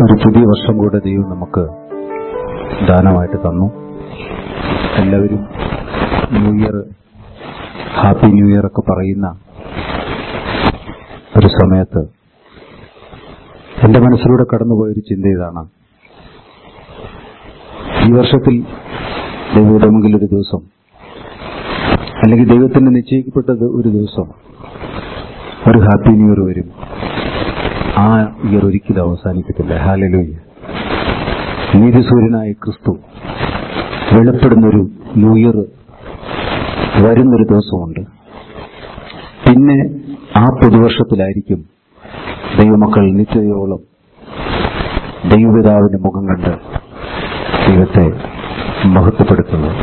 ഒരു പുതിയ വർഷം കൂടെ ദൈവം നമുക്ക് ദാനമായിട്ട് തന്നു എല്ലാവരും new year happy new year ഒക്കെ പറയുന്ന ഒരു സമയത്ത് എന്റെ മനസ്സിലൂടെ കടന്നുപോയൊരു ചിന്ത ഇതാണ് ഈ വർഷത്തിൽ ദൈവമിടമെങ്കിൽ ഒരു ദിവസം അല്ലെങ്കിൽ ദൈവത്തിന് നിശ്ചയിക്കപ്പെട്ടത് ഒരു ദിവസം ഒരു ഹാപ്പി ന്യൂ ഇയർ വരും ആ ഇയർ ഒരിക്കലും അവസാനിക്കത്തില്ല ഹാലലൂയ്യ നീതിസൂര്യനായ ക്രിസ്തു വെളിപ്പെടുന്നൊരു ന്യൂ ഇയർ വരുന്നൊരു ദിവസമുണ്ട് പിന്നെ ആ പുതുവർഷത്തിലായിരിക്കും ദൈവമക്കൾ നിത്യതയോളം ദൈവപിതാവിന്റെ മുഖം കണ്ട് ദൈവത്തെ മഹത്വപ്പെടുത്തുന്നത്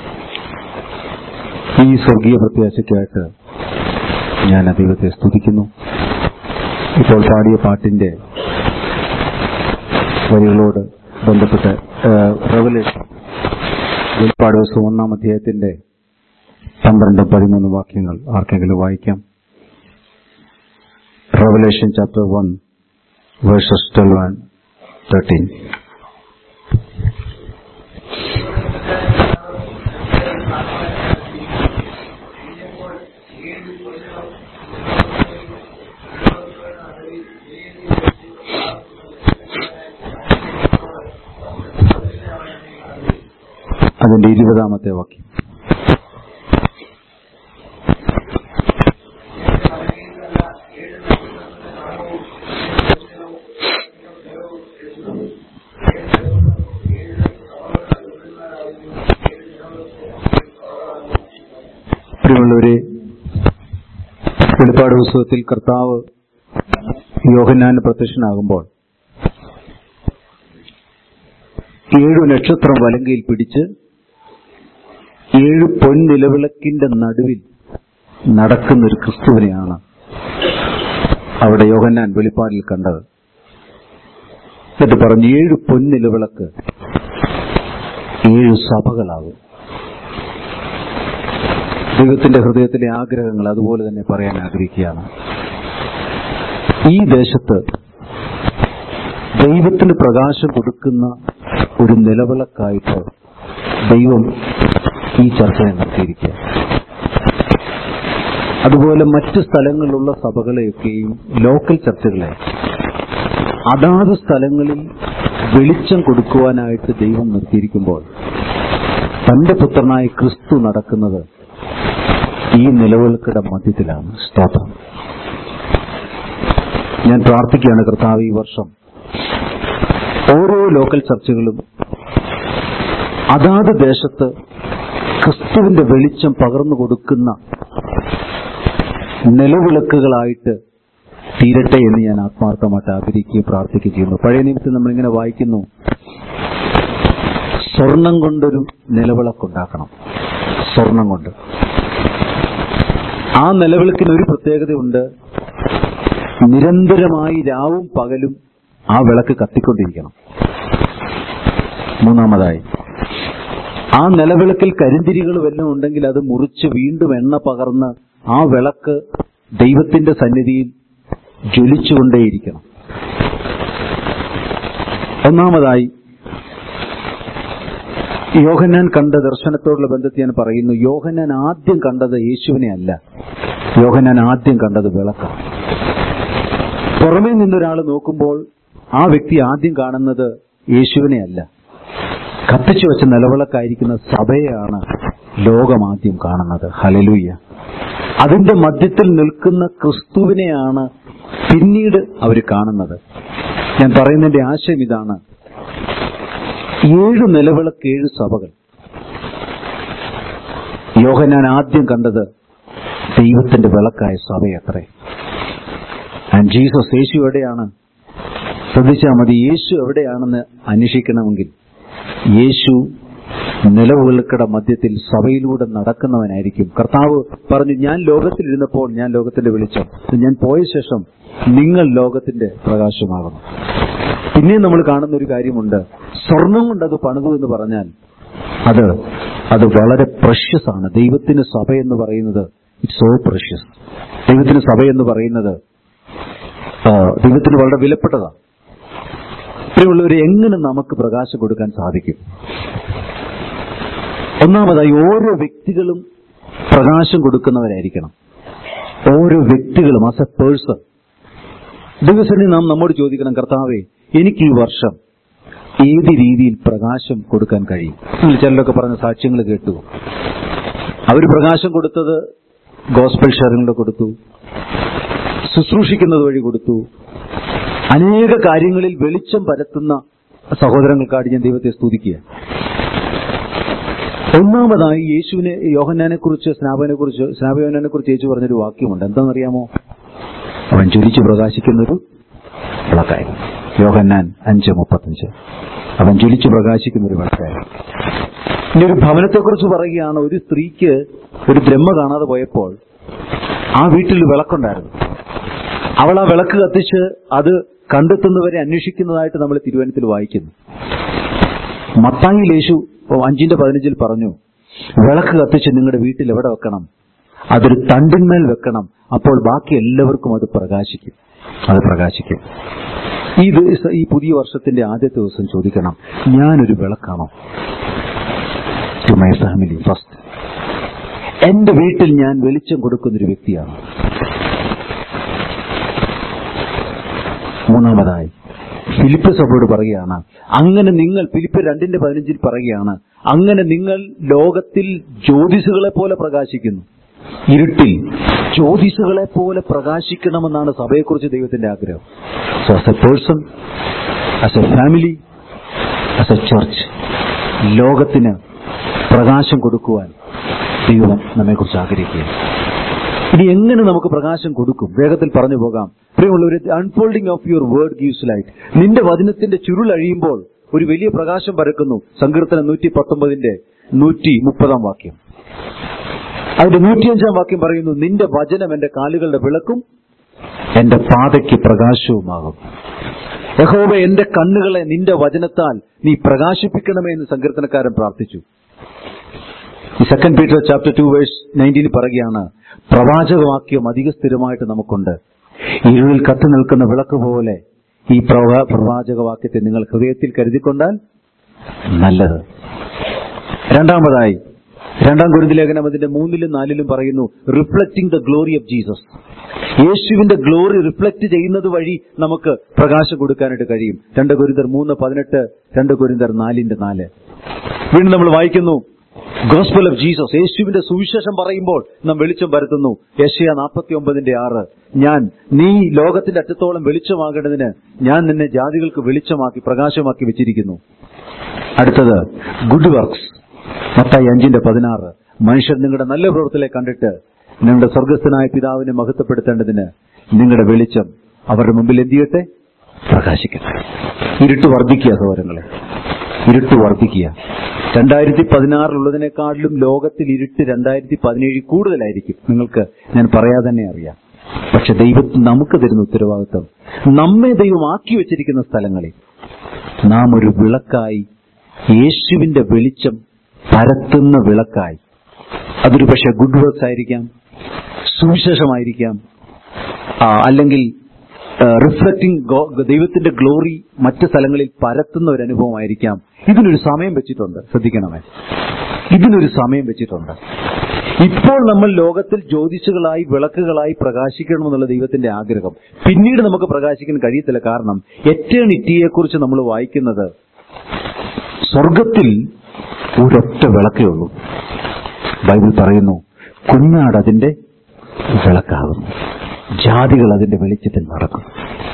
ഈ സ്വർഗീയ പ്രത്യാശയ്ക്കായിട്ട് ഞാൻ ദൈവത്തെ സ്തുതിക്കുന്നു ഇപ്പോൾ പാടിയ പാട്ടിന്റെ വരികളോട് ബന്ധപ്പെട്ട് റവലേഷൻ വെളിപ്പാട് ദിവസം ഒന്നാം അധ്യായത്തിന്റെ പന്ത്രണ്ടും പതിമൂന്ന് വാക്യങ്ങൾ ആർക്കെങ്കിലും വായിക്കാം revelation chapter one verses twelve and thirteen അതിന്റെ ഇരുപതാമത്തെ വാക്യം പ്രിയമുള്ളവരെ വെളിപ്പാട് പുസ്തകത്തിൽ കർത്താവ് യോഹന്നാന് പ്രത്യക്ഷനാകുമ്പോൾ ഏഴു നക്ഷത്രം വലങ്കയിൽ പിടിച്ച് ഏഴ് പൊൻനിലവിളക്കിന്റെ നടുവിൽ നടക്കുന്ന ഒരു ക്രിസ്തുവിനെയാണ് അവിടെ യോഹന്നാൻ വെളിപ്പാടിൽ കണ്ടത് എന്നിട്ട് പറഞ്ഞു ഏഴ് പൊൻനിലവിളക്ക് ഏഴ് സഭകളാകും ദൈവത്തിന്റെ ഹൃദയത്തിലെ ആഗ്രഹങ്ങൾ അതുപോലെ തന്നെ പറയാൻ ആഗ്രഹിക്കുകയാണ് ഈ ദേശത്ത് ദൈവത്തിന് പ്രകാശം കൊടുക്കുന്ന ഒരു നിലവിളക്കായിട്ട് ദൈവം ഈ ചർച്ചയെ നടത്തിയിരിക്കുക അതുപോലെ മറ്റ് സ്ഥലങ്ങളിലുള്ള സഭകളെയൊക്കെയും ലോക്കൽ ചർച്ചകളെ അതാത് സ്ഥലങ്ങളിൽ വെളിച്ചം കൊടുക്കുവാനായിട്ട് ദൈവം നിർത്തിയിരിക്കുമ്പോൾ തന്റെ പുത്രനായ ക്രിസ്തു നടക്കുന്നത് ഈ നിലവിളക്കയുടെ മധ്യത്തിലാണ് സ്തോത്രം ഞാൻ പ്രാർത്ഥിക്കുകയാണ് കർത്താവ് ഈ വർഷം ഓരോ ലോക്കൽ ചർച്ചകളും അതാത് ദേശത്ത് ക്രിസ്തുവിന്റെ വെളിച്ചം പകർന്നു കൊടുക്കുന്ന നിലവിളക്കുകളായിട്ട് തീരട്ടെ എന്ന് ഞാൻ ആത്മാർത്ഥമായിട്ട് ആഗ്രഹിക്കുകയും പ്രാർത്ഥിക്കുകയും ചെയ്യുന്നു പഴയ നിമിഷം നമ്മളിങ്ങനെ വായിക്കുന്നു സ്വർണം കൊണ്ടൊരു നിലവിളക്കുണ്ടാക്കണം സ്വർണം കൊണ്ട് ആ നിലവിളക്കിന് ഒരു പ്രത്യേകതയുണ്ട് നിരന്തരമായി രാവും പകലും ആ വിളക്ക് കത്തിക്കൊണ്ടിരിക്കണം മൂന്നാമതായി ആ നിലവിളക്കിൽ കരിന്തിരികൾ വല്ലതും ഉണ്ടെങ്കിൽ അത് മുറിച്ച് വീണ്ടും എണ്ണ പകർന്ന് ആ വിളക്ക് ദൈവത്തിന്റെ സന്നിധിയിൽ ജ്വലിച്ചുകൊണ്ടേയിരിക്കണം ഒന്നാമതായി യോഹന്നാൻ കണ്ട ദർശനത്തോടുള്ള ബന്ധത്തിൽ ഞാൻ പറയുന്നു യോഹന്നാൻ ആദ്യം കണ്ടത് യേശുവിനെ അല്ല യോഹന്നാൻ ആദ്യം കണ്ടത് വിളക്കാണ് പുറമേ നിന്നൊരാൾ നോക്കുമ്പോൾ ആ വ്യക്തി ആദ്യം കാണുന്നത് യേശുവിനെ അല്ല കത്തിച്ചു വെച്ച നിലവിളക്കായിരിക്കുന്ന സഭയെയാണ് ലോകം ആദ്യം കാണുന്നത് ഹലലൂയ്യ അതിന്റെ മധ്യത്തിൽ നിൽക്കുന്ന ക്രിസ്തുവിനെയാണ് പിന്നീട് അവർ കാണുന്നത് ഞാൻ പറയുന്നതിന്റെ ആശയം ഇതാണ് ഏഴ് നിലവിളക്ക് ഏഴ് സഭകൾ യോഹനാൻ ആദ്യം കണ്ടത് ദൈവത്തിന്റെ വിളക്കായ സഭയത്രേ ആൻഡ് ജീസസ് യേശു എവിടെയാണ് ശ്രദ്ധിച്ചാൽ മതി യേശു എവിടെയാണെന്ന് അന്വേഷിക്കണമെങ്കിൽ യേശു നിലവിളക്കയുടെ മധ്യത്തിൽ സഭയിലൂടെ നടക്കുന്നവനായിരിക്കും കർത്താവ് പറഞ്ഞു ഞാൻ ലോകത്തിലിരുന്നപ്പോൾ ഞാൻ ലോകത്തിന്റെ വെളിച്ചം ഞാൻ പോയ ശേഷം നിങ്ങൾ ലോകത്തിന്റെ പ്രകാശമാകുന്നു പിന്നെയും നമ്മൾ കാണുന്ന ഒരു കാര്യമുണ്ട് സ്വർണം കൊണ്ട് അത് പണിതു എന്ന് പറഞ്ഞാൽ അത് അത് വളരെ പ്രഷ്യസ് ആണ് ദൈവത്തിന് സഭ എന്ന് പറയുന്നത് ഇറ്റ്സ് സോ പ്രഷ്യസ് ദൈവത്തിന് സഭ എന്ന് പറയുന്നത് ആ, ദൈവത്തിന് വളരെ വിലപ്പെട്ടതാണ് പ്രിയമുള്ളവരെ എങ്ങനെ നമുക്ക് പ്രകാശം കൊടുക്കാൻ സാധിക്കും ഒന്നാമതായി ഓരോ വ്യക്തികളും പ്രകാശം കൊടുക്കുന്നവരായിരിക്കണം ഓരോ വ്യക്തികളും ആസ് എ പേഴ്സൺ ദിവസത്തിൽ നാം നമ്മോട് ചോദിക്കണം കർത്താവേ എനിക്ക് ഈ വർഷം ഏത് രീതിയിൽ പ്രകാശം കൊടുക്കാൻ കഴിയും നിങ്ങൾ ചിലരൊക്കെ പറഞ്ഞ സാക്ഷ്യങ്ങൾ കേട്ടു അവർ പ്രകാശം കൊടുത്തത് ഗോസ്പൽ ഷെയറിലൂടെ കൊടുത്തു ശുശ്രൂഷിക്കുന്നത് വഴി കൊടുത്തു അനേക കാര്യങ്ങളിൽ വെളിച്ചം പരത്തുന്ന സഹോദരങ്ങൾക്കാട് ഞാൻ ദൈവത്തെ സ്തുതിക്കുക ഒന്നാമതായി യേശുവിനെ യോഹന്നാനെ കുറിച്ച് സ്നാപനെ കുറിച്ച് സ്നാപയോഹനെ കുറിച്ച് യേശു പറഞ്ഞൊരു വാക്യമുണ്ട് എന്താണെന്നറിയാമോ അവൻ ജ്വലിച്ചു പ്രകാശിക്കുന്നൊരു വിളക്കായിരുന്നു യോഹന്നാൻ അഞ്ച് മുപ്പത്തഞ്ച് അവൻ ജ്വലിച്ചു പ്രകാശിക്കുന്ന ഒരു വിളക്കായിരുന്നു ഇനി ഒരു ഭവനത്തെക്കുറിച്ച് പറയുകയാണ് ഒരു സ്ത്രീക്ക് ഒരു ബ്രഹ്മ കാണാതെ പോയപ്പോൾ ആ വീട്ടിൽ ഒരു വിളക്കുണ്ടായിരുന്നു അവൾ ആ വിളക്ക് കത്തിച്ച് അത് കണ്ടെത്തുന്നവരെ അന്വേഷിക്കുന്നതായിട്ട് നമ്മൾ തിരുവനന്തപുരത്തിൽ വായിക്കുന്നു മത്തായി യേശു അഞ്ചിന്റെ പതിനഞ്ചിൽ പറഞ്ഞു വിളക്ക് കത്തിച്ച് നിങ്ങളുടെ വീട്ടിൽ എവിടെ വെക്കണം അതൊരു തണ്ടിന്മേൽ വെക്കണം അപ്പോൾ ബാക്കി എല്ലാവർക്കും അത് പ്രകാശിക്കും അത് പ്രകാശിക്കും ഈ ദിവസം ഈ പുതിയ വർഷത്തിന്റെ ആദ്യത്തെ ദിവസം ചോദിക്കണം ഞാനൊരു വിളക്കാണോ ടു മൈ ഫാമിലി ഫസ്റ്റ് എന്റെ വീട്ടിൽ ഞാൻ വെളിച്ചം കൊടുക്കുന്നൊരു വ്യക്തിയാണ് മൂന്നാമതായി ഫിലിപ്പ് സഭയോട് പറയുകയാണ് അങ്ങനെ നിങ്ങൾ ഫിലിപ്പ് രണ്ടിന്റെ പതിനഞ്ചിൽ പറയുകയാണ് അങ്ങനെ നിങ്ങൾ ലോകത്തിൽ ജ്യോതിസുകളെ പോലെ പ്രകാശിക്കുന്നു ഇരുട്ടിൽ ജ്യോതിസുകളെ പോലെ പ്രകാശിക്കണമെന്നാണ് സഭയെക്കുറിച്ച് ദൈവത്തിന്റെ ആഗ്രഹം so as a person as a family as a church ലോകത്തിന് പ്രകാശം കൊടുക്കുവാൻ ദൈവം നമ്മെക്കുറിച്ച് ആഗ്രഹിക്കുക ഇനി എങ്ങനെ നമുക്ക് പ്രകാശം കൊടുക്കും വേഗത്തിൽ പറഞ്ഞു പോകാം പ്രിയമുള്ളവർ unfolding of your word gives light നിന്റെ വചനത്തിന്റെ ചുരുൾ അഴിയുമ്പോൾ ഒരു വലിയ പ്രകാശം പരക്കുന്നു സങ്കീർത്തനം നൂറ്റി പത്തൊമ്പതിന്റെ നൂറ്റി മുപ്പതാം വാക്യം അതിന്റെ നൂറ്റിയഞ്ചാം വാക്യം പറയുന്നു നിന്റെ വചനം എന്റെ കാലുകളുടെ വിളക്കും എന്റെ പാതയ്ക്ക് പ്രകാശവുമാകും യഹോവ എന്റെ കണ്ണുകളെ നിന്റെ വചനത്താൽ നീ പ്രകാശിപ്പിക്കണമേ എന്ന് സങ്കീർത്തനക്കാരൻ പ്രാർത്ഥിച്ചു ഈ second Peter chapter two verse നയൻറ്റീനിൽ പറയുകയാണ് പ്രവാചകവാക്യം അധിക സ്ഥിരമായിട്ട് നമുക്കുണ്ട് ഇരുളിൽ കത്തി നിൽക്കുന്ന വിളക്ക് പോലെ ഈ പ്രവാ- പ്രവാചകവാക്യത്തെ നിങ്ങൾ ഹൃദയത്തിൽ കരുതിക്കൊണ്ടാൽ നല്ലത് രണ്ടാമതായി രണ്ടാം കുരുതി ലേഖനം അതിന്റെ മൂന്നിലും നാലിലും പറയുന്നു reflecting the glory of Jesus യേശുവിന്റെ ഗ്ലോറി റിഫ്ലക്ട് ചെയ്യുന്നത് വഴി നമുക്ക് പ്രകാശം കൊടുക്കാനായിട്ട് കഴിയും രണ്ട് കുരിന്തർ മൂന്ന് പതിനെട്ട് രണ്ട് കുരിന്തർ നാലിന്റെ നാല് വീണ്ടും നമ്മൾ വായിക്കുന്നു ഗോസ്പൽ ഓഫ് ജീസസ് യേശുവിന്റെ സുവിശേഷം പറയുമ്പോൾ നാം വെളിച്ചം പരത്തുന്നു യശയ നാൽപ്പത്തി ഒമ്പതിന്റെ ആറ് ഞാൻ നീ ലോകത്തിന്റെ അറ്റത്തോളം വെളിച്ചമാകേണ്ടതിന് ഞാൻ നിന്നെ ജാതികൾക്ക് വെളിച്ചമാക്കി പ്രകാശമാക്കി വെച്ചിരിക്കുന്നു അടുത്തത് ഗുഡ് വർക്ക്സ് മത്തായി അഞ്ചിന്റെ പതിനാറ് മനുഷ്യർ നിങ്ങളുടെ നല്ല പ്രവൃത്തികളെ കണ്ടിട്ട് നിങ്ങളുടെ സ്വർഗസ്ഥനായ പിതാവിനെ മഹത്വപ്പെടുത്തേണ്ടതിന് നിങ്ങളുടെ വെളിച്ചം അവരുടെ മുമ്പിൽ എന്ത് ചെയ്യട്ടെ പ്രകാശിക്കട്ടെ ഇരുട്ട് വർദ്ധിക്കുക സഹോദരങ്ങളെ ഇരുട്ട് വർദ്ധിക്കുക രണ്ടായിരത്തി പതിനാറിലുള്ളതിനേക്കാളിലും ലോകത്തിൽ ഇരുട്ട് രണ്ടായിരത്തി പതിനേഴിൽ കൂടുതലായിരിക്കും നിങ്ങൾക്ക് ഞാൻ പറയാതെ തന്നെ അറിയാം പക്ഷെ ദൈവത്തിന് നമുക്ക് തരുന്ന ഉത്തരവാദിത്വം നമ്മെ ദൈവം ആക്കി വെച്ചിരിക്കുന്ന സ്ഥലങ്ങളിൽ നാം ഒരു വിളക്കായി യേശുവിന്റെ വെളിച്ചം പരത്തുന്ന വിളക്കായി അതൊരു പക്ഷെ ഗുഡ് വർക്ക്സ് ആയിരിക്കാം സുവിശേഷമായിരിക്കാം ആ, അല്ലെങ്കിൽ റിഫ്ലക്റ്റിംഗ് ദൈവത്തിന്റെ ഗ്ലോറി മറ്റ് സ്ഥലങ്ങളിൽ പരത്തുന്ന ഒരു അനുഭവമായിരിക്കാം ഇതിനൊരു സമയം വെച്ചിട്ടുണ്ട് ശ്രദ്ധിക്കണമേ ഇതിനൊരു സമയം വെച്ചിട്ടുണ്ട് ഇപ്പോൾ നമ്മൾ ലോകത്തിൽ ജ്യോതിഷുകളായി വിളക്കുകളായി പ്രകാശിക്കണമെന്നുള്ള ദൈവത്തിന്റെ ആഗ്രഹം പിന്നീട് നമുക്ക് പ്രകാശിക്കാൻ കഴിയത്തില്ല കാരണം എറ്റേണിറ്റിയെ കുറിച്ച് നമ്മൾ വായിക്കുന്നത് സ്വർഗത്തിൽ ഒരൊറ്റ വിളക്കേ ഉള്ളൂ ബൈബിൾ പറയുന്നു കുഞ്ഞാട് അതിന്റെ വിളക്കാകുന്നു ജാതികൾ അതിന്റെ വെളിച്ചത്തിൽ നടക്കും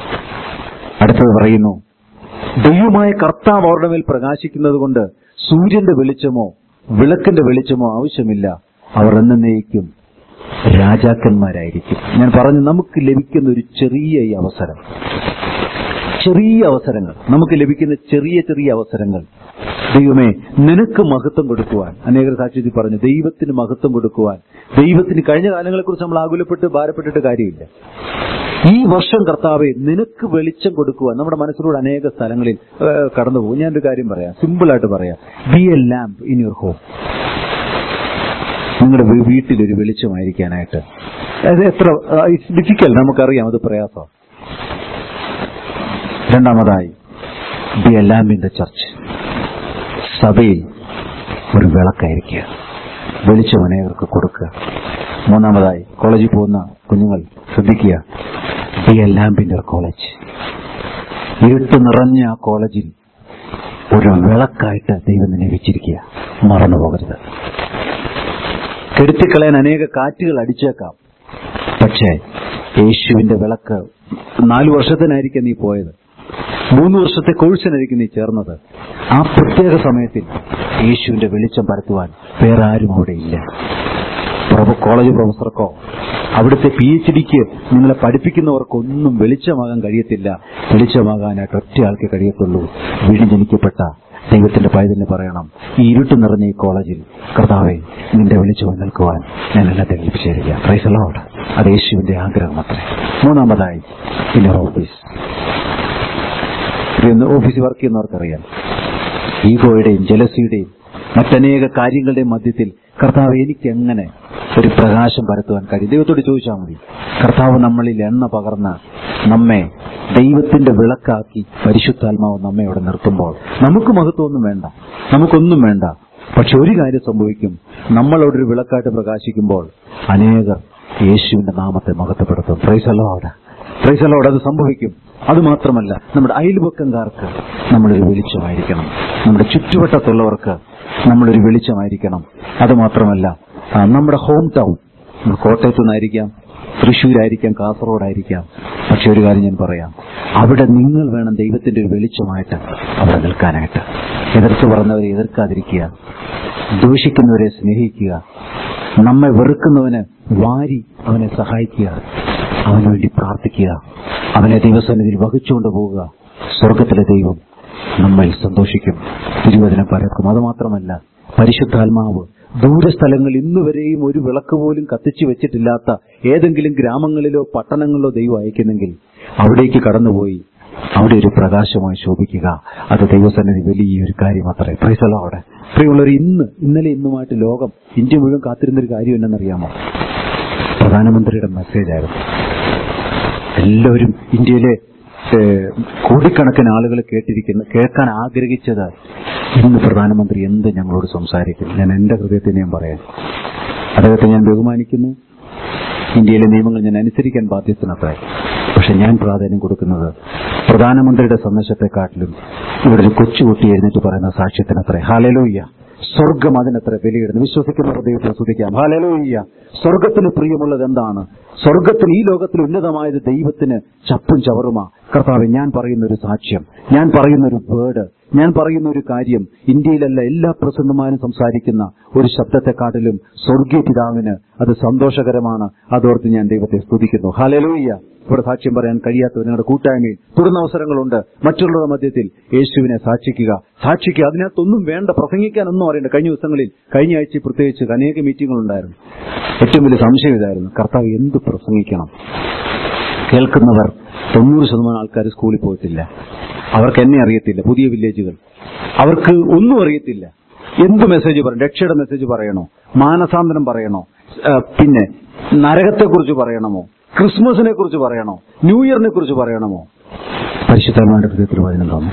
അടുത്തത് പറയുന്നു ദൈവമായ കർത്താവ് അവരുടെ മേൽ പ്രകാശിക്കുന്നത് കൊണ്ട് സൂര്യന്റെ വെളിച്ചമോ വിളക്കിന്റെ വെളിച്ചമോ ആവശ്യമില്ല അവർ എന്നേക്കും രാജാക്കന്മാരായിരിക്കും ഞാൻ പറഞ്ഞു നമുക്ക് ലഭിക്കുന്ന ഒരു ചെറിയ ഈ അവസരം ചെറിയ അവസരങ്ങൾ നമുക്ക് ലഭിക്കുന്ന ചെറിയ ചെറിയ അവസരങ്ങൾ ദൈവമേ നിനക്ക് മഹത്വം കൊടുക്കുവാൻ അനേകർ സാക്ഷ്യത്തിൽ പറഞ്ഞു ദൈവത്തിന് മഹത്വം കൊടുക്കുവാൻ ദൈവത്തിന് കഴിഞ്ഞ കാലങ്ങളെക്കുറിച്ച് നമ്മൾ ആകുലപ്പെട്ട് ഭാരപ്പെട്ടിട്ട് കാര്യമില്ല ഈ വർഷം കർത്താവെ നിനക്ക് വെളിച്ചം കൊടുക്കുവാൻ നമ്മുടെ മനസ്സിലൂടെ അനേക സ്ഥലങ്ങളിൽ ഏഹ്, കടന്നു പോകും ഞാനൊരു കാര്യം പറയാം സിമ്പിൾ ആയിട്ട് പറയാം be a lamp in your home നിങ്ങളുടെ വീ- വീട്ടിലൊരു വെളിച്ചമായിരിക്കാനായിട്ട് അത് എത്ര ഇറ്റ്സ് ഡിഫിക്കൽ നമുക്കറിയാം അത് പ്രയാസം രണ്ടാമതായി be a lamp in the church സഭയിൽ ഒരു വിളക്കായിരിക്കുക വെളിച്ചം അനേകർക്ക് കൊടുക്കുക മൂന്നാമതായി കോളേജിൽ പോകുന്ന കുഞ്ഞുങ്ങൾ ശ്രദ്ധിക്കുക be a lamp in college ഇരുട്ട് നിറഞ്ഞ ആ കോളേജിൽ ഒരു വിളക്കായിട്ട് ദൈവം നിന്നെ വെച്ചിരിക്കുക മറന്നു പോകരുത് കെടുത്തിക്കളയാൻ അനേക കാറ്റുകൾ അടിച്ചേക്കാം പക്ഷേ യേശുവിന്റെ വിളക്ക് നാലു വർഷത്തിനായിരിക്കും നീ പോയത് മൂന്ന് വർഷത്തെ കോഴ്സിനായിരിക്കും നീ ചേർന്നത് ആ പ്രത്യേക സമയത്തിൽ യേശുവിന്റെ വെളിച്ചം പരത്തുവാൻ വേറെ ആരും അവിടെ ഇല്ല പ്രൊഫ- കോളേജ് പ്രൊഫസർക്കോ അവിടുത്തെ പി എച്ച് ഡിക്ക് നിങ്ങളെ പഠിപ്പിക്കുന്നവർക്കൊന്നും വെളിച്ചമാകാൻ കഴിയത്തില്ല വെളിച്ചമാകാനായിട്ട് ഒറ്റ ആൾക്ക് കഴിയത്തുള്ളൂ വീണ്ടും ജനിക്കപ്പെട്ട ദൈവത്തിന്റെ പൈതലിന് പറയണം ഈ ഇരുട്ട് നിറഞ്ഞ ഈ കോളേജിൽ കർത്താവെ നിന്റെ വെളിച്ചം നിൽക്കുവാൻ ഞാൻ എന്നെ തെളിയിപ്പിച്ചിരിക്കുക പ്രൈസലോട് അത് യേശുവിന്റെ ആഗ്രഹം അത്രേ മൂന്നാമതായി പിന്നെ ഓഫീസ് ഇന്ന് ഓഫീസിൽ വർക്ക് ചെയ്യുന്നവർക്കറിയാം ഈഗോയുടെയും ജലസിയുടെയും മറ്റനേക കാര്യങ്ങളുടെയും മധ്യത്തിൽ കർത്താവ് എനിക്ക് എങ്ങനെ ഒരു പ്രകാശം പരത്തുവാൻ കഴിയും ദൈവത്തോട് ചോദിച്ചാൽ മതി കർത്താവ് നമ്മളിൽ എണ്ണ പകർന്ന് നമ്മെ ദൈവത്തിന്റെ വിളക്കാക്കി പരിശുദ്ധാത്മാവ് നമ്മെ അവിടെ നിർത്തുമ്പോൾ നമുക്ക് മഹത്വമൊന്നും വേണ്ട നമുക്കൊന്നും വേണ്ട പക്ഷെ ഒരു കാര്യം സംഭവിക്കും നമ്മളവിടെ ഒരു വിളക്കായിട്ട് പ്രകാശിക്കുമ്പോൾ അനേകർ യേശുവിന്റെ നാമത്തെ മഹത്വപ്പെടുത്തും പ്രൈസല്ലോ അവിടെ പ്രൈസലോട് അത് സംഭവിക്കും അത് മാത്രമല്ല നമ്മുടെ അയൽപക്കംകാർക്ക് നമ്മളൊരു വെളിച്ചമായിരിക്കണം നമ്മുടെ ചുറ്റുവട്ടത്തുള്ളവർക്ക് നമ്മളൊരു വെളിച്ചമായിരിക്കണം അത് മാത്രമല്ല ആ, നമ്മുടെ ഹോം ടൗൺ നമ്മൾ കോട്ടയത്തു നിന്നായിരിക്കാം തൃശ്ശൂരായിരിക്കാം കാസർഗോഡായിരിക്കാം പക്ഷെ ഒരു കാര്യം ഞാൻ പറയാം അവിടെ നിങ്ങൾ വേണം ദൈവത്തിന്റെ ഒരു വെളിച്ചമായിട്ട് അവിടെ നിൽക്കാനായിട്ട് എതിർത്ത് പറഞ്ഞവരെ എതിർക്കാതിരിക്കുക ദൂഷിക്കുന്നവരെ സ്നേഹിക്കുക നമ്മെ വെറുക്കുന്നവന് വാരി അവനെ സഹായിക്കുക അവന് വേണ്ടി പ്രാർത്ഥിക്കുക അവനെ ദൈവസന്നിധിയിൽ വഹിച്ചുകൊണ്ട് പോവുക സ്വർഗത്തിലെ ദൈവം നമ്മിൽ സന്തോഷിക്കും തിരുവചനം പരക്കും അത് മാത്രമല്ല പരിശുദ്ധാത്മാവ് ദൂരസ്ഥലങ്ങളിൽ ഇന്നുവരെയും ഒരു വിളക്ക് പോലും കത്തിച്ചു വെച്ചിട്ടില്ലാത്ത ഏതെങ്കിലും ഗ്രാമങ്ങളിലോ പട്ടണങ്ങളിലോ ദൈവം അയക്കുന്നെങ്കിൽ അവിടേക്ക് കടന്നുപോയി അവിടെ ഒരു പ്രകാശമായി ശോഭിക്കുക അത് ദൈവസന്നിധി വലിയൊരു കാര്യം അത്രേ പ്രൈസലോ അവിടെ പ്രിയമുള്ളവർ ഇന്ന് ഇന്നലെ ഇന്നുമായിട്ട് ലോകം ഇന്ത്യ മുഴുവൻ കാത്തിരുന്നൊരു കാര്യം എന്നറിയാമോ പ്രധാനമന്ത്രിയുടെ മെസ്സേജ് ആയിരുന്നു എല്ലാവരും ഇന്ത്യയിലെ ഏഹ്, കോടിക്കണക്കിന് ആളുകൾ കേട്ടിരിക്കുന്ന കേൾക്കാൻ ആഗ്രഹിച്ചത് ഇന്ന് പ്രധാനമന്ത്രി എന്ത് ഞങ്ങളോട് സംസാരിക്കും ഞാൻ എന്റെ ഹൃദയത്തിൽ ഞാൻ പറയാം അദ്ദേഹത്തെ ഞാൻ ബഹുമാനിക്കുന്നു ഇന്ത്യയിലെ നിയമങ്ങൾ ഞാൻ അനുസരിക്കാൻ ബാധ്യസ്ഥനത്രേ പക്ഷെ ഞാൻ പ്രാധാന്യം കൊടുക്കുന്നത് പ്രധാനമന്ത്രിയുടെ സന്ദേശത്തെക്കാട്ടിലും ഇവിടെ ഒരു കൊച്ചുകുട്ടി എഴുന്നേറ്റ് പറയുന്ന സാക്ഷ്യത്തിനത്രേ ഹാലലോയ്യ സ്വർഗം അതിനത്ര വിലയിടുന്നു വിശ്വസിക്കുന്ന ദൈവത്തെ സ്തുതിക്കാം ഹാലലോയ്യ സ്വർഗത്തിന് പ്രിയമുള്ളത് എന്താണ് സ്വർഗത്തിന് ഈ ലോകത്തിൽ ഉന്നതമായത് ദൈവത്തിന് ചപ്പും ചവറുമാ കർത്താവ് ഞാൻ പറയുന്ന ഒരു സാക്ഷ്യം ഞാൻ പറയുന്ന ഒരു വേർഡ് ഞാൻ പറയുന്ന ഒരു കാര്യം ഇന്ത്യയിലല്ല എല്ലാ പ്രസിഡന്റുമാരും സംസാരിക്കുന്ന ഒരു ശബ്ദത്തെക്കാട്ടിലും സ്വർഗീയ പിതാവിന് അത് സന്തോഷകരമാണ് അതോർത്ത് ഞാൻ ദൈവത്തെ സ്തുതിക്കുന്നു ഹാലലോയ്യ ഇവിടെ സാക്ഷ്യം പറയാൻ കഴിയാത്തവർ നിങ്ങളുടെ കൂട്ടായ്മയിൽ തുടർന്ന അവസരങ്ങളുണ്ട് മറ്റുള്ളവരുടെ മധ്യത്തിൽ യേശുവിനെ സാക്ഷിക്കുക സാക്ഷിക്കുക അതിനകത്തൊന്നും വേണ്ട പ്രസംഗിക്കാനൊന്നും അറിയണ്ട കഴിഞ്ഞ ദിവസങ്ങളിൽ കഴിഞ്ഞ ആഴ്ച പ്രത്യേകിച്ച് അനേക മീറ്റിംഗുകൾ ഉണ്ടായിരുന്നു ഏറ്റവും വലിയ സംശയം ഇതായിരുന്നു കർത്താവ് എന്ത് പ്രസംഗിക്കണം കേൾക്കുന്നവർ തൊണ്ണൂറ് ശതമാനം ആൾക്കാർ സ്കൂളിൽ പോയിട്ടില്ല അവർക്ക് എന്നെ അറിയത്തില്ല പുതിയ വില്ലേജുകൾ അവർക്ക് ഒന്നും അറിയത്തില്ല എന്ത് മെസ്സേജ് പറയണം രക്ഷയുടെ മെസ്സേജ് പറയണോ മാനസാന്തരം പറയണോ ആ, പിന്നെ നരകത്തെക്കുറിച്ച് പറയണമോ ക്രിസ്മസിനെ കുറിച്ച് പറയണോ ന്യൂ ഇയറിനെ കുറിച്ച് പറയണമോ പരിശുദ്ധമായ ഹൃദയത്തിൽ വചനം തോന്നും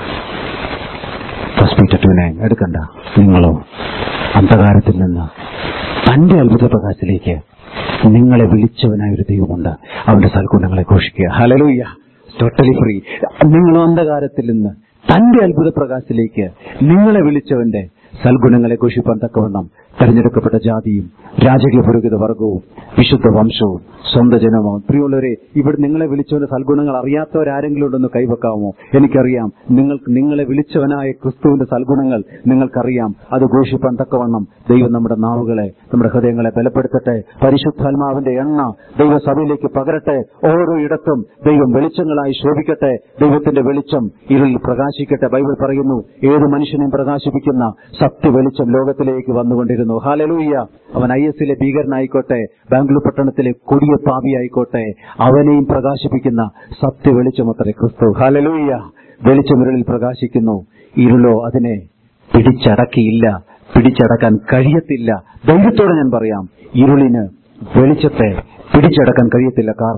ഹോസ്പിറ്റലിനെ എടുക്കണ്ട നിങ്ങളോ അന്ധകാരത്തിൽ നിന്ന് തന്റെ അത്ഭുത പ്രകാശത്തിലേക്ക് നിങ്ങളെ വിളിച്ചവനായ ഒരു ദൈവമുണ്ട് അവന്റെ സൽഗുണങ്ങളെ ഘോഷിക്കുക ഹലലൂയ്യ ടോട്ടലി ഫ്രീ നിങ്ങൾ അന്ധകാരത്തിൽ നിന്ന് തന്റെ അത്ഭുത പ്രകാശത്തിലേക്ക് നിങ്ങളെ വിളിച്ചവന്റെ സൽഗുണങ്ങളെ ഘോഷിപ്പാൻ തക്കവണ്ണം തെരഞ്ഞെടുക്കപ്പെട്ട ജാതിയും രാജകീയ പുരോഹിത വർഗവും വിശുദ്ധ വംശവും സ്വന്തം ജനവും പ്രിയമുള്ളവരെ ഇവിടെ നിങ്ങളെ വിളിച്ചവന്റെ സൽഗുണങ്ങൾ അറിയാത്തവരാരെങ്കിലും ഉണ്ടെന്ന് കൈവെക്കാമോ എനിക്കറിയാം നിങ്ങൾക്ക് നിങ്ങളെ വിളിച്ചവനായ ക്രിസ്തുവിന്റെ സൽഗുണങ്ങൾ നിങ്ങൾക്കറിയാം അത് ഘോഷിപ്പാൻ തക്കവണ്ണം ദൈവം നമ്മുടെ നാവുകളെ നമ്മുടെ ഹൃദയങ്ങളെ ബലപ്പെടുത്തട്ടെ പരിശുദ്ധാത്മാവിന്റെ എണ്ണ ദൈവസഭയിലേക്ക് പകരട്ടെ ഓരോ ഇടത്തും ദൈവം വെളിച്ചങ്ങളായി ശോഭിക്കട്ടെ ദൈവത്തിന്റെ വെളിച്ചം ഇരുളിൽ പ്രകാശിക്കട്ടെ ബൈബിൾ പറയുന്നു ഏത് മനുഷ്യനെയും പ്രകാശിപ്പിക്കുന്ന സത്യ വെളിച്ചം ലോകത്തിലേക്ക് വന്നുകൊണ്ടിരുന്നു ഹാലലൂയ്യ അവൻ ഐ എസിലെ ഭീകരനായിക്കോട്ടെ ബാംഗ്ലൂർ പട്ടണത്തിലെ കൊടിയ പാപിയായിക്കോട്ടെ അവനെയും പ്രകാശിപ്പിക്കുന്ന സത്യ വെളിച്ചമത്രേ ക്രിസ്തു ഹാലലൂയ്യ വെളിച്ചം ഇരുളിൽ പ്രകാശിക്കുന്നു ഇരുളോ അതിനെ പിടിച്ചടക്കിയില്ല പിടിച്ചടക്കാൻ കഴിയത്തില്ല ധൈര്യത്തോടെ ഞാൻ പറയാം ഇരുളിന് വെളിച്ചത്തെ പിടിച്ചടക്കാൻ കഴിയത്തില്ല കാരണം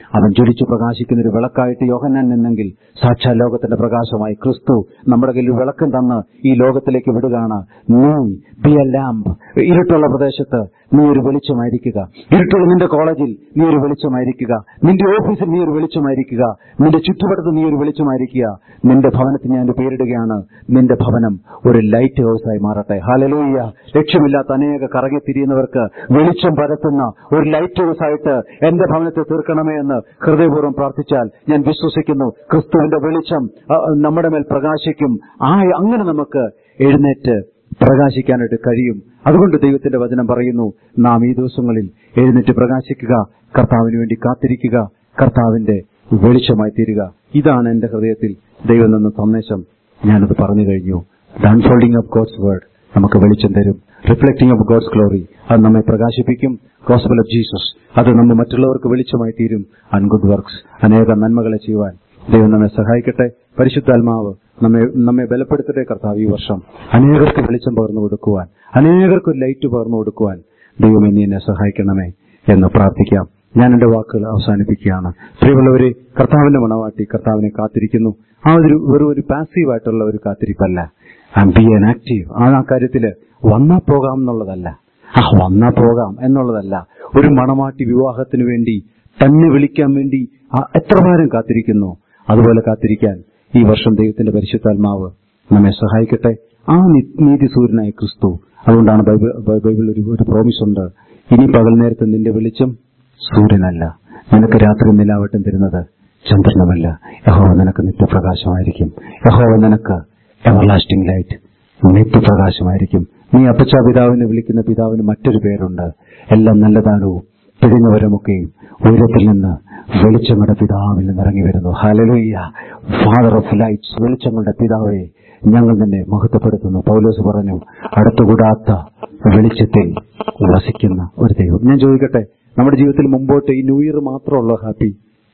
അവൻ ജ്വലിച്ചു പ്രകാശിക്കുന്ന ഒരു വിളക്കായിട്ട് യോഹന്നാൻ നിന്നെങ്കിൽ സാക്ഷാൽ ലോകത്തിന്റെ പ്രകാശമായി ക്രിസ്തു നമ്മുടെ കയ്യിൽ ഒരു വിളക്കം തന്ന് ഈ ലോകത്തിലേക്ക് വിടുകയാണ് നീ ബി എ ലാമ്പ് ഇരുട്ടുള്ള പ്രദേശത്ത് നീ ഒരു വെളിച്ചമായിരിക്കുക ഇരുട്ടുള്ള നിന്റെ കോളേജിൽ നീ ഒരു വെളിച്ചമായിരിക്കുക നിന്റെ ഓഫീസിൽ നീ ഒരു വെളിച്ചമായിരിക്കുക നിന്റെ ചുറ്റുപാടത്ത് നീ ഒരു വെളിച്ചമായിരിക്കുക നിന്റെ ഭവനത്തിന് ഞാൻ ഒരു പേരിടുകയാണ് നിന്റെ ഭവനം ഒരു ലൈറ്റ് ഹൗസായി മാറട്ടെ ഹാലലൂയ്യ ലക്ഷ്യമില്ലാത്ത അനേക കറങ്ങി തിരിയുന്നവർക്ക് വെളിച്ചം പരത്തുന്ന ഒരു ലൈറ്റ് ഹൗസ് ആയിട്ട് എന്റെ ഭവനത്തെ തീർക്കണമേ എന്ന് ഹൃദയപൂർവ്വം പ്രാർത്ഥിച്ചാൽ ഞാൻ വിശ്വസിക്കുന്നു ക്രിസ്തുവിന്റെ വെളിച്ചം ആ, നമ്മുടെ മേൽ പ്രകാശിക്കും ആ അങ്ങനെ നമുക്ക് എഴുന്നേറ്റ് പ്രകാശിക്കാനായിട്ട് കഴിയും അതുകൊണ്ട് ദൈവത്തിന്റെ വചനം പറയുന്നു നാം ഈ ദിവസങ്ങളിൽ എഴുന്നേറ്റ് പ്രകാശിക്കുക കർത്താവിന് വേണ്ടി കാത്തിരിക്കുക കർത്താവിന്റെ വെളിച്ചമായി തീരുക ഇതാണ് എന്റെ ഹൃദയത്തിൽ ദൈവം എന്ന സന്ദേശം ഞാനത് പറഞ്ഞു കഴിഞ്ഞു the unfolding of God's word നമുക്ക് വെളിച്ചം തരും റിഫ്ലക്ടിംഗ് ഓഫ് ഗോഡ്സ് ഗ്ലോറി അത് നമ്മെ പ്രകാശിപ്പിക്കും ഗോസ്ബൽ ഓഫ് ജീസസ് അത് നമ്മൾ മറ്റുള്ളവർക്ക് വെളിച്ചമായി തീരും ആൻഡ് ഗുഡ് വർക്ക്സ് അനേക നന്മകളെ ചെയ്യുവാൻ ദൈവം നമ്മെ സഹായിക്കട്ടെ പരിശുദ്ധാത്മാവ് നമ്മെ നമ്മെ ബലപ്പെടുത്തട്ടെ കർത്താവ് ഈ വർഷം അനേകർക്ക് വെളിച്ചം പകർന്നു കൊടുക്കുവാൻ അനേകർക്ക് ഒരു ലൈറ്റ് പകർന്നു കൊടുക്കുവാൻ ദൈവം എന്നെ എന്നെ സഹായിക്കണമേ എന്ന് പ്രാർത്ഥിക്കാം ഞാൻ എന്റെ വാക്കുകൾ അവസാനിപ്പിക്കുകയാണ് പ്രിയമുള്ളവരെ കർത്താവിന്റെ മണവാട്ടി കർത്താവിനെ കാത്തിരിക്കുന്നു ആ ഒരു വെറും ഒരു പാസീവായിട്ടുള്ള ഒരു കാത്തിരിപ്പല്ല ബി ആൻ ആക്റ്റീവ് ആ ആ കാര്യത്തില് വന്നാ പോകാം എന്നുള്ളതല്ല ആ വന്നാ പോകാം എന്നുള്ളതല്ല ഒരു മണവാട്ടി വിവാഹത്തിന് വേണ്ടി തന്നെ വിളിക്കാൻ വേണ്ടി ആ എത്രമാരം കാത്തിരിക്കുന്നു അതുപോലെ കാത്തിരിക്കാൻ ഈ വർഷം ദൈവത്തിന്റെ പരിശുദ്ധാത്മാവ് നമ്മെ സഹായിക്കട്ടെ ആ നി- നീതി സൂര്യനായ ക്രിസ്തു അതുകൊണ്ടാണ് ബൈബിൾ ബൈബിൾ ഒരു ഒരു പ്രോമിസ് ഉണ്ട് ഇനി പകൽ നേരത്ത് നിന്റെ വെളിച്ചം സൂര്യനല്ല നിനക്ക് രാത്രി നിലാവട്ടം തരുന്നത് ചന്ദ്രനുമല്ല യഹോവ നിനക്ക് നിത്യപ്രകാശമായിരിക്കും യഹോവ നിനക്ക് എവർലാസ്റ്റിംഗ് ലൈറ്റ് നിത്യപ്രകാശമായിരിക്കും നീ അപ്പച്ച പിതാവിനെ വിളിക്കുന്ന പിതാവിന് മറ്റൊരു പേരുണ്ട് എല്ലാം നല്ലതാനവും തിരിഞ്ഞവരമൊക്കെയും ഉയരത്തിൽ നിന്ന് വെളിച്ചങ്ങളുടെ പിതാവിൽ നിന്ന് ഇറങ്ങി വരുന്നു ഹലലുയ്യ ഫാദർ ഓഫ് ലൈറ്റ്സ് വെളിച്ചങ്ങളുടെ പിതാവെ ഞങ്ങൾ നിന്നെ മഹത്വപ്പെടുത്തുന്നു പൗലോസ് പറഞ്ഞു അടുത്തുകൂടാത്ത വെളിച്ചത്തിൽ വസിക്കുന്ന ഒരു ദൈവം ഞാൻ ചോദിക്കട്ടെ നമ്മുടെ ജീവിതത്തിൽ മുമ്പോട്ട് ഈ ന്യൂ ഇയർ മാത്രമുള്ള ഹാപ്പി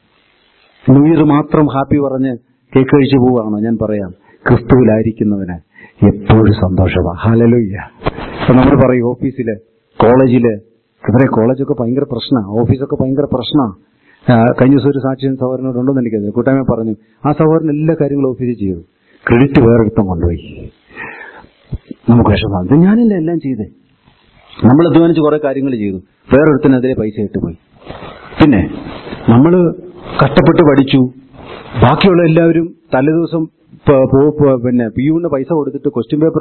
ന്യൂ ഇയർ മാത്രം ഹാപ്പി പറഞ്ഞ് കേക്ക് കഴിച്ചു പോവാണോ ഞാൻ പറയാം ക്രിസ്തുവിലായിരിക്കുന്നവന് എപ്പോഴും സന്തോഷമാണ് ഹാലലുയ്യ അപ്പൊ നമ്മൾ പറയും ഓഫീസില് കോളേജില് ഇവരെ കോളേജൊക്കെ ഭയങ്കര പ്രശ്നമാണ് ഓഫീസൊക്കെ ഭയങ്കര പ്രശ്നമാണ് കഴിഞ്ഞ ദിവസം ഒരു സാക്ഷ്യം സഹോദരനോട് ഉണ്ടോന്ന് എനിക്കത് കൂട്ടായ്മ പറഞ്ഞു ആ സഹോദരൻ എല്ലാ കാര്യങ്ങളും ഓഫീസിൽ ചെയ്തു ക്രെഡിറ്റ് വേറൊരുത്തം കൊണ്ടുപോയി നമുക്ക് വിഷമം ഇത് ഞാനല്ല എല്ലാം ചെയ്തേ നമ്മൾ അധ്വാനിച്ച് കുറെ കാര്യങ്ങൾ ചെയ്തു വേറൊരുത്തിനെതിരെ പൈസ ഇട്ട് പോയി പിന്നെ നമ്മൾ കഷ്ടപ്പെട്ട് പഠിച്ചു ബാക്കിയുള്ള എല്ലാവരും തലേദിവസം പ- പോ- പോ- പിന്നെ പി യുവിന് പൈസ കൊടുത്തിട്ട് ക്വസ്റ്റ്യൻ പേപ്പർ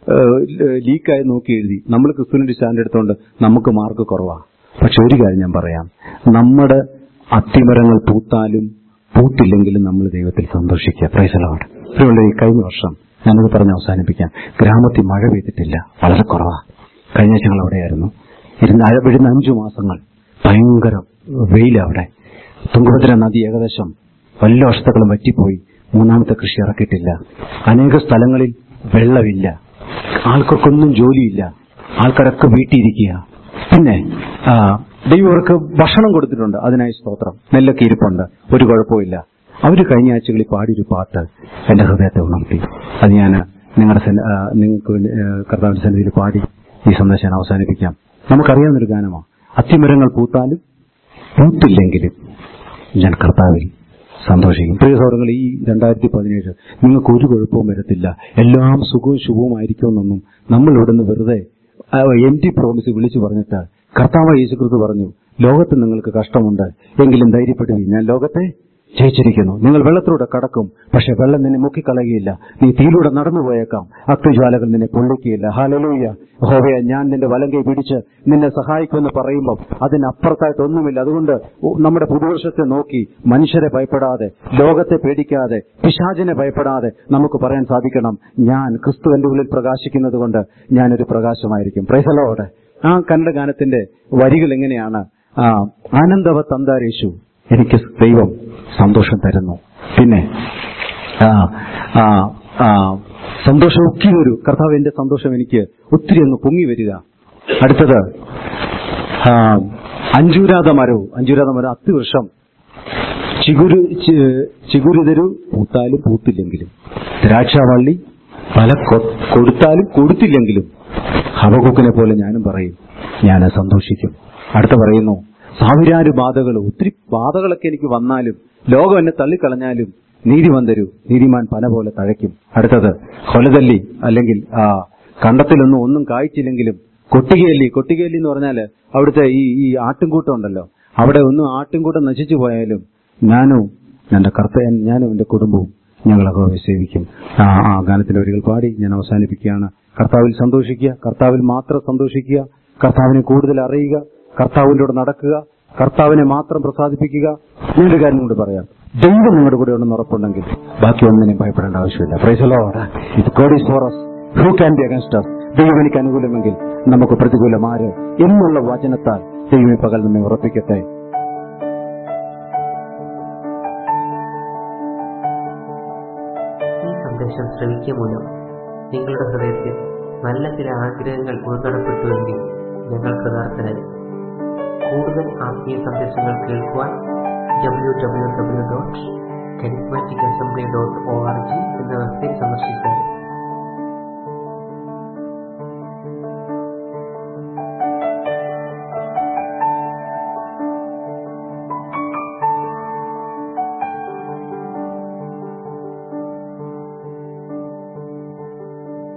ലീക്കായി നോക്കി എഴുതി നമ്മൾ ക്രിസ്തുവിന്റെ സ്റ്റാൻഡ് എടുത്തോണ്ട് നമുക്ക് മാർക്ക് കുറവാ പക്ഷെ ഒരു കാര്യം ഞാൻ പറയാം നമ്മുടെ അത്തിമരങ്ങൾ പൂത്താലും പൂത്തില്ലെങ്കിലും നമ്മൾ ദൈവത്തിൽ സന്തോഷിക്കുക പ്രൈസലോട് ഇത്രയുള്ള ഈ കഴിഞ്ഞ വർഷം ഞാനത് പറഞ്ഞ് അവസാനിപ്പിക്കാം ഗ്രാമത്തിൽ മഴ പെയ്തിട്ടില്ല വളരെ കുറവാ കഴിഞ്ഞ ആഴ്ച ഞങ്ങൾ അവിടെയായിരുന്നു ഇരുന്ന് അഴ വീഴുന്ന അഞ്ചു മാസങ്ങൾ ഭയങ്കര വെയില അവിടെ തുങ്കഭദ്ര നദി ഏകദേശം വല്ല വർഷത്തക്കളും വറ്റിപ്പോയി മൂന്നാമത്തെ കൃഷി ഇറക്കിയിട്ടില്ല അനേക സ്ഥലങ്ങളിൽ വെള്ളമില്ല ആൾക്കാർക്കൊന്നും ജോലിയില്ല ആൾക്കാരൊക്കെ വീട്ടിയിരിക്കുക പിന്നെ ആ, ദൈവം അവർക്ക് ഭക്ഷണം കൊടുത്തിട്ടുണ്ട് അതിനായി സ്തോത്രം നെല്ലൊക്കെ ഇരിപ്പുണ്ട് ഒരു കുഴപ്പമില്ല അവര് കഴിഞ്ഞ ആഴ്ചകളിൽ പാടിയൊരു പാട്ട് എന്റെ ഹൃദയത്തെ ഉണർത്തി അത് ഞാൻ നിങ്ങളുടെ സന്ന- ആ, നിങ്ങൾക്ക് വേണ്ടി ആ, കർത്താവിന്റെ സന്നിധിയിൽ പാടി ഈ സന്ദേശം ഞാൻ അവസാനിപ്പിക്കാം നമുക്കറിയാവുന്നൊരു ഗാനമാണ് അത്തിമരങ്ങൾ പൂത്താലും പൂത്തില്ലെങ്കിലും ഞാൻ കർത്താവിൽ സന്തോഷിക്കും പ്രിയ സൗഹൃദങ്ങൾ ഈ രണ്ടായിരത്തി പതിനേഴ് നിങ്ങൾക്ക് ഒരു കുഴപ്പവും വരത്തില്ല എല്ലാം സുഖവും ശുഭവുമായിരിക്കുമെന്നൊന്നും നമ്മൾ ഇവിടുന്ന് വെറുതെ എം ടി പ്രോമിസ് വിളിച്ചു പറഞ്ഞിട്ട് കർത്താവ് യേശുക്രിസ്തു പറഞ്ഞു ലോകത്ത് നിങ്ങൾക്ക് കഷ്ടമുണ്ട് എങ്കിലും ധൈര്യപ്പെടുവീൻ ഞാൻ ലോകത്തെ ജയിച്ചിരിക്കുന്നു നിങ്ങൾ വെള്ളത്തിലൂടെ കടക്കും പക്ഷെ വെള്ളം നിന്നെ മുക്കിക്കളയുകയില്ല നീ തീയിലൂടെ നടന്നു പോയേക്കാം അഗ്നിജ്വാലകൾ നിന്നെ പൊള്ളിക്കുകയില്ല ഹാലലൂയ ഹോവയ ഞാൻ നിന്റെ വലം കൈ പിടിച്ച് നിന്നെ സഹായിക്കുമെന്ന് പറയുമ്പോൾ അതിനപ്പുറത്തായിട്ട് ഒന്നുമില്ല അതുകൊണ്ട് നമ്മുടെ പുതുവർഷത്തെ നോക്കി മനുഷ്യരെ ഭയപ്പെടാതെ ലോകത്തെ പേടിക്കാതെ പിശാചിനെ ഭയപ്പെടാതെ നമുക്ക് പറയാൻ സാധിക്കണം ഞാൻ ക്രിസ്തുവിന്റെ ഉള്ളിൽ പ്രകാശിക്കുന്നത് കൊണ്ട് ഞാനൊരു പ്രകാശമായിരിക്കും പ്രൈസലോട് ആ കന്നഡ ഗാനത്തിന്റെ വരികൾ എങ്ങനെയാണ് ആ ആനന്ദവ തന്താരേശു എനിക്ക് ദൈവം സന്തോഷം തരുന്നു പിന്നെ ആ ആ ആ സന്തോഷം ഒക്കി വരൂ കർത്താവ് എന്റെ സന്തോഷം എനിക്ക് ഒത്തിരി അങ്ങ് പൊങ്ങി വരിക അടുത്തത് ആ, അഞ്ചൂരാത മരവും അഞ്ചൂരാത മരം അത്തിവൃക്ഷം ചിഗുരു ചി- ചിഗുരുതരു പൂത്താലും പൂത്തില്ലെങ്കിലും ദ്രാക്ഷാവള്ളി പല കൊ- കൊടുത്താലും കൊടുത്തില്ലെങ്കിലും ഹവകുക്കിനെ പോലെ ഞാനും പറയും ഞാൻ സന്തോഷിക്കും അടുത്ത പറയുന്നു സാവിരാര് ബാധകൾ ഒത്തിരി ബാധകളൊക്കെ എനിക്ക് വന്നാലും ലോകം എന്നെ തള്ളിക്കളഞ്ഞാലും നീതിമന്തരു നീതിമാൻ പന പോലെ തഴയ്ക്കും അടുത്തത് കൊലതല്ലി അല്ലെങ്കിൽ ആ കണ്ടത്തിലൊന്നും ഒന്നും കായ്ച്ചില്ലെങ്കിലും കൊട്ടികയല്ലി കൊട്ടികയല്ലി എന്ന് പറഞ്ഞാൽ അവിടുത്തെ ഈ ഈ ആട്ടിൻകൂട്ടം ഉണ്ടല്ലോ അവിടെ ഒന്നും ആട്ടിൻകൂട്ടം നശിച്ചു പോയാലും ഞാനും എന്റെ കർത്തയൻ ഞാനും എന്റെ കുടുംബവും ഞങ്ങളൊക്കെ സേവിക്കും ആ ആ ഗാനത്തിന്റെ വരികൾ പാടി ഞാൻ അവസാനിപ്പിക്കുകയാണ് കർത്താവിൽ സന്തോഷിക്കുക കർത്താവിൽ മാത്രം സന്തോഷിക്കുക കർത്താവിനെ കൂടുതൽ അറിയുക കർത്താവിൻ്റെ കൂടെ നടക്കുക കർത്താവിനെ മാത്രം പ്രസാദിപ്പിക്കുക ഞാനൊരു കാര്യം കൂടി പറയാം ദൈവം നിങ്ങളുടെ കൂടെ ഉണ്ടെന്ന് ഉറപ്പുണ്ടെങ്കിൽ ബാക്കി ഒന്നിനെയും ഭയപ്പെടേണ്ട ആവശ്യമില്ല പ്രൈസലോ ഇത് God is for us who can be against us ദൈവം എനിക്ക് അനുകൂലമെങ്കിൽ നമുക്ക് പ്രതികൂലം ആര് എന്നുള്ള വചനത്താൽ ദൈവം ഈ പകൽ നമ്മെ ഉറപ്പിക്കട്ടെ ഈ സന്ദേശം ശ്രവിക്കുക മൂലം നിങ്ങളുടെ ഹൃദയത്തിൽ നല്ല ചില ആഗ്രഹങ്ങൾ ഉൾക്കടപ്പെട്ടുവെങ്കിൽ ഞങ്ങൾ കൃതാർത്ഥരായി കൂടുതൽ ആത്മീയ സന്ദേശങ്ങൾ കേൾക്കുവാൻ W W W dot charismatic assembly dot O R G എന്ന വെബ്സൈറ്റ് സന്ദർശിച്ചാൽ